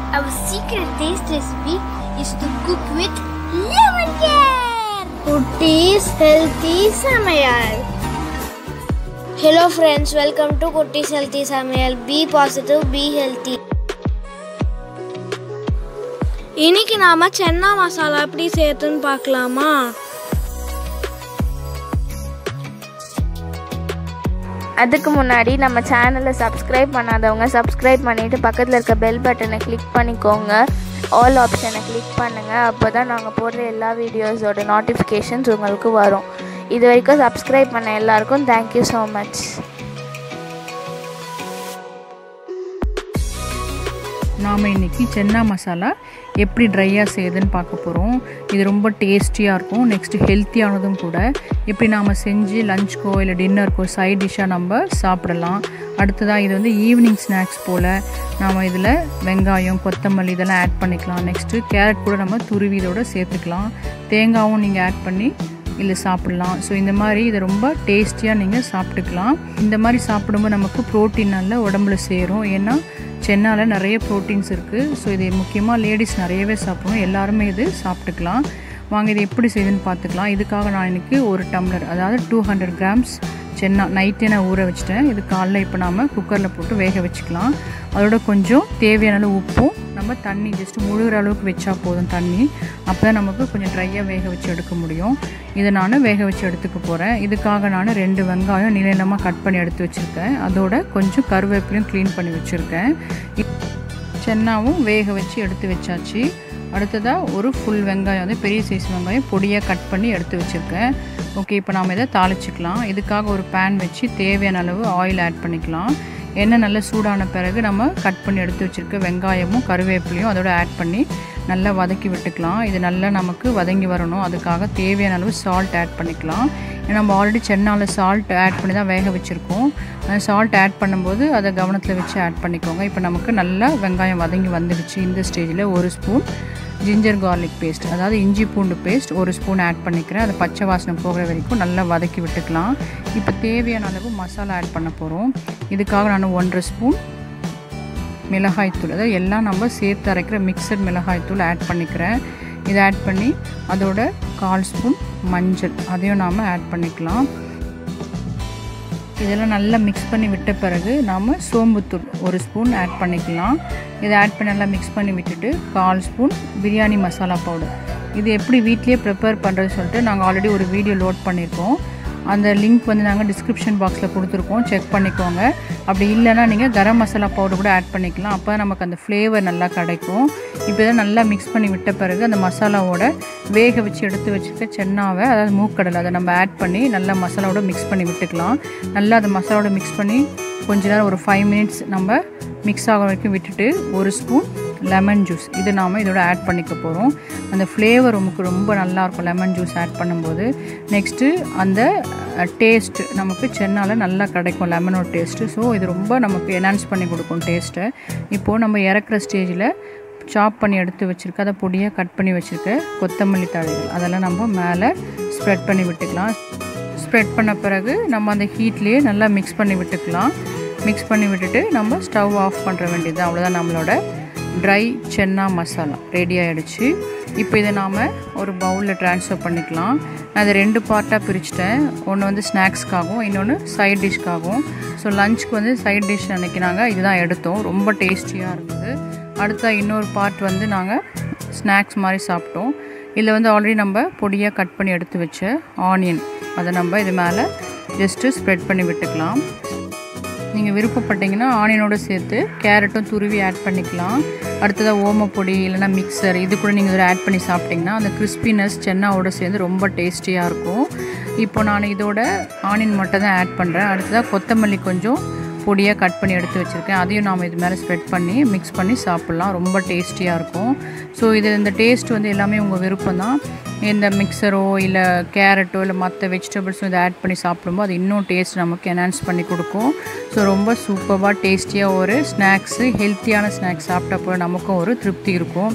Our secret taste recipe is to cook with lemon care. Kutti's healthy samayal. Hello friends, welcome to Kutti's healthy samayal. Be positive, be healthy. இன்னைக்கு நாம சென்னா மசாலா எப்படி செய்யறதுன்னு பார்க்கலாமா அதுக்கு முன்னாடி நம்ம சேனலை சப்ஸ்கிரைப் பண்ணாதவங்க சப்ஸ்கிரைப் பண்ணிவிட்டு பக்கத்தில் இருக்க பெல் பட்டனை கிளிக் பண்ணிக்கோங்க ஆல் ஆப்ஷனை கிளிக் பண்ணுங்கள் அப்போ தான் நாங்கள் போடுற எல்லா வீடியோஸோட நோட்டிஃபிகேஷன்ஸ் உங்களுக்கு வரும் இது வரைக்கும் சப்ஸ்கிரைப் பண்ண எல்லாருக்கும் தேங்க்யூ ஸோ மச் நாம் இன்றைக்கி சென்னா மசாலா எப்படி ட்ரையாக செய்யுதுன்னு பார்க்க போகிறோம் இது ரொம்ப டேஸ்டியாக இருக்கும் நெக்ஸ்ட்டு ஹெல்த்தியானதும் கூட எப்படி நாம் செஞ்சு லஞ்சுக்கோ இல்லை டின்னருக்கோ சைட் டிஷ்ஷாக நம்ம சாப்பிடலாம் அடுத்ததாக இது வந்து ஈவினிங் ஸ்நாக்ஸ் போல் நாம் இதில் வெங்காயம் கொத்தமல்லி இதெல்லாம் ஆட் பண்ணிக்கலாம் நெக்ஸ்ட்டு கேரட் கூட நம்ம துருவி இதோட சேர்த்துக்கலாம் தேங்காயும் நீங்கள் ஆட் பண்ணி இல்லை சாப்பிட்லாம் ஸோ இந்த மாதிரி இதை ரொம்ப டேஸ்டியாக நீங்கள் சாப்பிட்டுக்கலாம் இந்த மாதிரி சாப்பிடும்போது நமக்கு ப்ரோட்டீன் நல்லா உடம்புல சேரும் ஏன்னா சென்னால் நிறைய ப்ரோட்டீன்ஸ் இருக்குது ஸோ இது முக்கியமாக லேடிஸ் நிறையவே சாப்பிடுவோம் எல்லாருமே இது சாப்பிட்டுக்கலாம் வாங்க இது எப்படி செய்யுதுன்னு பார்த்துக்கலாம் இதுக்காக நான் இன்றைக்கி ஒரு டம்ளர் அதாவது டூ ஹண்ட்ரட் கிராம்ஸ் சென்னா நைட்டே நான் ஊற வச்சிட்டேன் இது காலைல இப்போ நாம் குக்கரில் போட்டு வேக வச்சுக்கலாம் அதோட கொஞ்சம் தேவையான அளவு உப்பும் நம்ம தண்ணி ஜஸ்ட் முழுகிற அளவுக்கு வச்சா போதும் தண்ணி அப்போ தான் நமக்கு கொஞ்சம் ட்ரையாக வேக வச்சு எடுக்க முடியும் இதை நான் வேக வச்சு எடுத்துக்க போகிறேன் இதுக்காக நான் ரெண்டு வெங்காயம் நீளமாக கட் பண்ணி எடுத்து வச்சுருக்கேன் அதோட கொஞ்சம் கருவேப்பிலையும் க்ளீன் பண்ணி வச்சுருக்கேன் சென்னாவும் வேக வச்சு எடுத்து வச்சாச்சு அடுத்ததாக ஒரு ஃபுல் வெங்காயம் வந்து பெரிய சைஸ் வெங்காயம் பொடியாக கட் பண்ணி எடுத்து வச்சுருக்கேன் ஓகே இப்போ நாம் இதை தாளிச்சிக்கலாம் இதுக்காக ஒரு பேன் வச்சு தேவையான அளவு ஆயில் ஆட் பண்ணிக்கலாம் எண்ணெய் நல்லா சூடான பிறகு நம்ம கட் பண்ணி எடுத்து வச்சுருக்க வெங்காயமும் கருவேப்பிலையும் அதோட ஆட் பண்ணி நல்லா வதக்கி விட்டுக்கலாம் இது நல்லா நமக்கு வதங்கி வரணும் அதுக்காக தேவையான அளவு சால்ட் ஆட் பண்ணிக்கலாம் ஏன்னா நம்ம ஆல்ரெடி சென்னால் சால்ட் ஆட் பண்ணி தான் வேக வச்சுருக்கோம் சால்ட் ஆட் பண்ணும்போது அதை கவனத்தில் வச்சு ஆட் பண்ணிக்கோங்க இப்போ நமக்கு நல்லா வெங்காயம் வதங்கி வந்துடுச்சு இந்த ஸ்டேஜில் ஒரு ஸ்பூன் ஜிஞ்சர் கார்லிக் பேஸ்ட் அதாவது இஞ்சி பூண்டு பேஸ்ட் ஒரு ஸ்பூன் ஆட் பண்ணிக்கிறேன் அதை பச்சை வாசனை போகிற வரைக்கும் நல்லா வதக்கி விட்டுக்கலாம் இப்போ தேவையான அளவு மசாலா ஆட் பண்ண போகிறோம் இதுக்காக நான் ஒன்றரை ஸ்பூன் மிளகாய்த்தூள் அதாவது எல்லாம் நம்ம சேர்த்து அரைக்கிற மிக்சட் மிளகாய்த்தூள் ஆட் பண்ணிக்கிறேன் இதை ஆட் பண்ணி அதோட கால் ஸ்பூன் மஞ்சள் அதையும் நாம் ஆட் பண்ணிக்கலாம் இதெல்லாம் நல்லா மிக்ஸ் பண்ணி விட்ட பிறகு நாம் சோம்புத்தூள் ஒரு ஸ்பூன் ஆட் பண்ணிக்கலாம் இதை ஆட் பண்ணி நல்லா மிக்ஸ் பண்ணி விட்டுட்டு கால் ஸ்பூன் பிரியாணி மசாலா பவுடர் இது எப்படி வீட்லேயே ப்ரிப்பேர் பண்ணுறது சொல்லிட்டு நாங்கள் ஆல்ரெடி ஒரு வீடியோ லோட் பண்ணியிருக்கோம் அந்த லிங்க் வந்து நாங்கள் டிஸ்கிரிப்ஷன் பாக்ஸில் கொடுத்துருக்கோம் செக் பண்ணிக்கோங்க அப்படி இல்லைன்னா நீங்கள் கரம் மசாலா பவுடர் கூட ஆட் பண்ணிக்கலாம் அப்போ நமக்கு அந்த ஃப்ளேவர் நல்லா கிடைக்கும் இப்போ இதை நல்லா மிக்ஸ் பண்ணி விட்ட பிறகு அந்த மசாலாவோட வேக வச்சு எடுத்து வச்சுருக்க சென்னாவை அதாவது மூக்கடலை அதை நம்ம ஆட் பண்ணி நல்லா மசாலாவோட மிக்ஸ் பண்ணி விட்டுக்கலாம் நல்லா அந்த மசாலாவோட மிக்ஸ் பண்ணி கொஞ்ச நேரம் ஒரு ஃபைவ் மினிட்ஸ் நம்ம மிக்ஸ் ஆக வரைக்கும் விட்டுட்டு ஒரு ஸ்பூன் லெமன் ஜூஸ் இது நாம் இதோட ஆட் பண்ணிக்க போகிறோம் அந்த ஃப்ளேவர் நமக்கு ரொம்ப நல்லாயிருக்கும் லெமன் ஜூஸ் ஆட் பண்ணும்போது நெக்ஸ்ட்டு அந்த டேஸ்ட் நமக்கு சென்னால் நல்லா கிடைக்கும் லெமனோட டேஸ்ட்டு ஸோ இது ரொம்ப நமக்கு என்ஹான்ஸ் பண்ணி கொடுக்கும் டேஸ்ட்டை இப்போது நம்ம இறக்குற ஸ்டேஜில் சாப் பண்ணி எடுத்து வச்சுருக்க அதை பொடியாக கட் பண்ணி வச்சுருக்க கொத்தமல்லி தழைகள் அதெல்லாம் நம்ம மேலே ஸ்ப்ரெட் பண்ணி விட்டுக்கலாம் ஸ்ப்ரெட் பண்ண பிறகு நம்ம அந்த ஹீட்லேயே நல்லா மிக்ஸ் பண்ணி விட்டுக்கலாம் மிக்ஸ் பண்ணி விட்டுட்டு நம்ம ஸ்டவ் ஆஃப் பண்ணுற வேண்டியது அவ்வளோதான் நம்மளோட ட்ரை சென்னா மசாலா ரெடி ஆகிடுச்சு இப்போ இதை நாம் ஒரு பவுலில் ட்ரான்ஸ்ஃபர் பண்ணிக்கலாம் நான் அதை ரெண்டு பார்ட்டாக பிரிச்சுட்டேன் ஒன்று வந்து ஸ்நாக்ஸ்க்காகவும் இன்னொன்று சைட் டிஷ்க்காகவும் ஸோ லஞ்சுக்கு வந்து சைட் டிஷ் அன்றைக்கி நாங்கள் இதுதான் எடுத்தோம் ரொம்ப டேஸ்டியாக இருக்குது அடுத்த இன்னொரு பார்ட் வந்து நாங்கள் ஸ்நாக்ஸ் மாதிரி சாப்பிட்டோம் இதில் வந்து ஆல்ரெடி நம்ம பொடியாக கட் பண்ணி எடுத்து வச்ச ஆனியன் அதை நம்ம இது மேலே ஜஸ்ட்டு ஸ்ப்ரெட் பண்ணி விட்டுக்கலாம் நீங்கள் விருப்பப்பட்டீங்கன்னா ஆனியனோடு சேர்த்து கேரட்டும் துருவி ஆட் பண்ணிக்கலாம் அடுத்ததாக ஓமப்பொடி இல்லைனா மிக்சர் இது கூட நீங்கள் இதில் ஆட் பண்ணி சாப்பிட்டிங்கன்னா அந்த கிறிஸ்பினஸ் சென்னாவோட சேர்ந்து ரொம்ப டேஸ்டியாக இருக்கும் இப்போ நான் இதோட ஆனியன் மட்டும் தான் ஆட் பண்ணுறேன் அடுத்ததாக கொத்தமல்லி கொஞ்சம் பொடியாக கட் பண்ணி எடுத்து வச்சுருக்கேன் அதையும் நாம் இது மேலே ஸ்ப்ரெட் பண்ணி மிக்ஸ் பண்ணி சாப்பிட்லாம் ரொம்ப டேஸ்டியாக இருக்கும் ஸோ இது இந்த டேஸ்ட் வந்து எல்லாமே உங்கள் விருப்பம் தான் இந்த மிக்சரோ இல்லை கேரட்டோ இல்லை மற்ற வெஜிடபிள்ஸும் இதை ஆட் பண்ணி சாப்பிடும்போது அது இன்னும் டேஸ்ட் நமக்கு என்ஹான்ஸ் பண்ணி கொடுக்கும் ஸோ ரொம்ப சூப்பராக டேஸ்டியாக ஒரு ஸ்நாக்ஸு ஹெல்த்தியான ஸ்நாக்ஸ் சாப்பிட்டப்போ நமக்கும் ஒரு திருப்தி இருக்கும்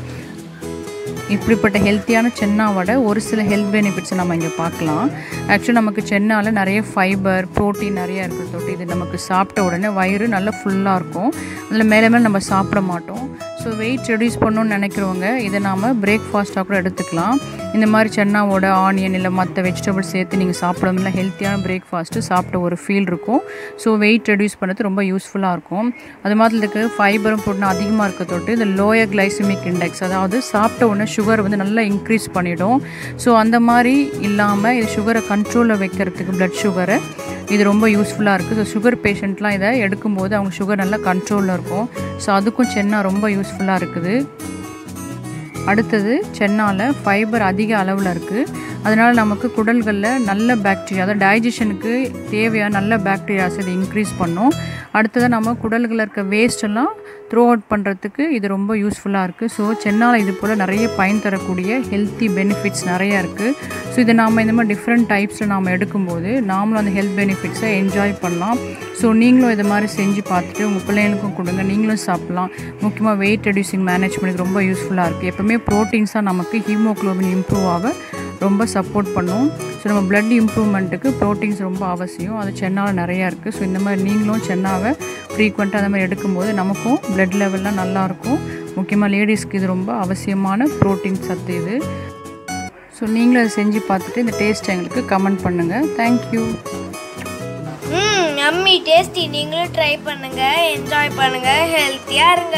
இப்படிப்பட்ட ஹெல்த்தியான சென்னாவோட ஒரு சில ஹெல்த் பெனிஃபிட்ஸை நம்ம இங்கே பார்க்கலாம் ஆக்சுவலி நமக்கு சென்னால் நிறைய ஃபைபர் ப்ரோட்டீன் நிறைய இருக்கிற தொட்டு இது நமக்கு சாப்பிட்ட உடனே வயிறு நல்லா ஃபுல்லாக இருக்கும் அதில் மேலே மேலே நம்ம சாப்பிட மாட்டோம் ஸோ ஸோ வெயிட் ரெடியூஸ் பண்ணணும்னு நினைக்கிறவங்க இதை நாம் பிரேக்ஃபாஸ்ட்டாக கூட எடுத்துக்கலாம் இந்த மாதிரி சென்னாவோட ஆனியன் இல்லை மற்ற வெஜிடபிள்ஸ் சேர்த்து நீங்கள் சாப்பிடணும்ல ஹெல்த்தியான பிரேக்ஃபாஸ்ட்டு சாப்பிட்ட ஒரு ஃபீல் இருக்கும் ஸோ வெயிட் ரெடியூஸ் பண்ணுறது ரொம்ப யூஸ்ஃபுல்லாக இருக்கும் அது மாதிரி இதுக்கு ஃபைபரும் போட்டு அதிகமாக இருக்க தொட்டு இந்த லோயர் கிளைசிமிக் இண்டெக்ஸ் அதாவது சாப்பிட்ட உடனே சுகர் வந்து நல்லா இன்க்ரீஸ் பண்ணிடும் ஸோ அந்த மாதிரி இல்லாமல் இது சுகரை கண்ட்ரோலில் வைக்கிறதுக்கு ப்ளட் சுகரை இது ரொம்ப யூஸ்ஃபுல்லாக இருக்குது ஸோ சுகர் பேஷண்ட்லாம் இதை எடுக்கும்போது அவங்க சுகர் நல்லா கண்ட்ரோலில் இருக்கும் ஸோ அதுக்கும் சென்னா ரொம்ப யூஸ்ஃபுல்லாக இருக்குது அடுத்தது சென்னால் ஃபைபர் அதிக அளவில் இருக்குது அதனால் நமக்கு குடல்களில் நல்ல பாக்டீரியா அதாவது டைஜஷனுக்கு தேவையான நல்ல பாக்டீரியாஸ் இது இன்க்ரீஸ் பண்ணும் அடுத்தது நம்ம குடல்களில் இருக்க வேஸ்டெல்லாம் த்ரோ அவுட் பண்ணுறதுக்கு இது ரொம்ப யூஸ்ஃபுல்லாக இருக்குது ஸோ சென்னால் இது போல் நிறைய பயன் தரக்கூடிய ஹெல்த்தி பெனிஃபிட்ஸ் நிறையா இருக்குது ஸோ இதை நாம் இந்த மாதிரி டிஃப்ரெண்ட் டைப்ஸில் நாம் எடுக்கும்போது நாமளும் அந்த ஹெல்த் பெனிஃபிட்ஸை என்ஜாய் பண்ணலாம் ஸோ நீங்களும் இது மாதிரி செஞ்சு பார்த்துட்டு உங்கள் பிள்ளைங்களுக்கும் கொடுங்க நீங்களும் சாப்பிட்லாம் முக்கியமாக வெயிட் ரெடியூசிங் மேனேஜ்மெண்ட்டுக்கு ரொம்ப யூஸ்ஃபுல்லாக இருக்குது எப்போவுமே ப்ரோட்டீன்ஸாக நமக்கு ஹீமோக்ளோபின் இம்ப்ரூவ் ஆக ரொம்ப சப்போர்ட் பண்ணும் ஸோ நம்ம பிளட் இம்ப்ரூவ்மெண்ட்டுக்கு ப்ரோட்டீன்ஸ் ரொம்ப அவசியம் அது சென்னால் நிறையா இருக்குது ஸோ இந்த மாதிரி நீங்களும் சென்னாவை ஃப்ரீக்வெண்ட்டாக அந்த மாதிரி எடுக்கும்போது நமக்கும் பிளட் லெவல்லாம் நல்லாயிருக்கும் முக்கியமாக லேடிஸ்க்கு இது ரொம்ப அவசியமான ப்ரோட்டீன் சத்து இது ஸோ நீங்களும் அதை செஞ்சு பார்த்துட்டு இந்த டேஸ்ட் எங்களுக்கு கமெண்ட் பண்ணுங்கள் தேங்க்யூ ம் அம்மி டேஸ்டி நீங்களும் ட்ரை பண்ணுங்க என்ஜாய் பண்ணுங்க ஹெல்த்தியா இருங்க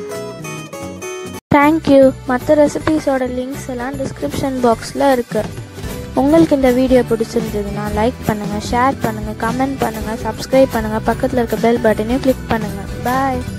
தேங்க்யூ மற்ற ரெசிபீஸோட லிங்க்ஸ் எல்லாம் டிஸ்கிரிப்ஷன் பாக்ஸில் இருக்குது உங்களுக்கு இந்த வீடியோ பிடிச்சிருந்ததுன்னா லைக் பண்ணுங்கள் ஷேர் பண்ணுங்கள் கமெண்ட் பண்ணுங்கள் சப்ஸ்கிரைப் பண்ணுங்கள் பக்கத்தில் இருக்க பெல் பட்டனையும் கிளிக் பண்ணுங்கள் பாய்